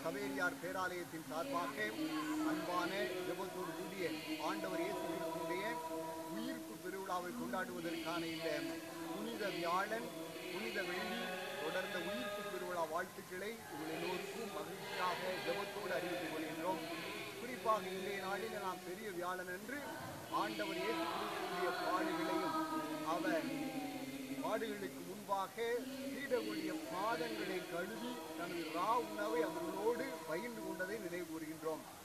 சவேரியார் பேராலயத்தின் சார்பாக அன்பான ஜெபத்தோடு கூடிய ஆண்டவர் இயேசு கிறிஸ்துவுடைய உயிர்ப்பு பெருவிழாவை கொண்டாடுவதற்கான இந்த புனித வியாழன் புனித வெள்ளி தொடர்ந்த உயிர்ப்பு பெருவிழா வாழ்த்துக்களை உங்கள் எல்லோருக்கும் மகிழ்ச்சியாக ஜெபத்தோடு அறிவித்துக் கொள்கின்றோம் குறிப்பாக இன்றைய நாளில் நாம் பெரிய வியாழன் என்று ஆண்டவர் இயேசு கிறிஸ்துவுடைய பாடுகளையும் அவர் பாடுகளுக்கு முன்பாக சீடர்களுடைய பாதங்களை கழுவி தனது ரா உணவை அவர்களோடு பகிர்ந்து கொண்டதை நினைவு கூறுகின்றோம்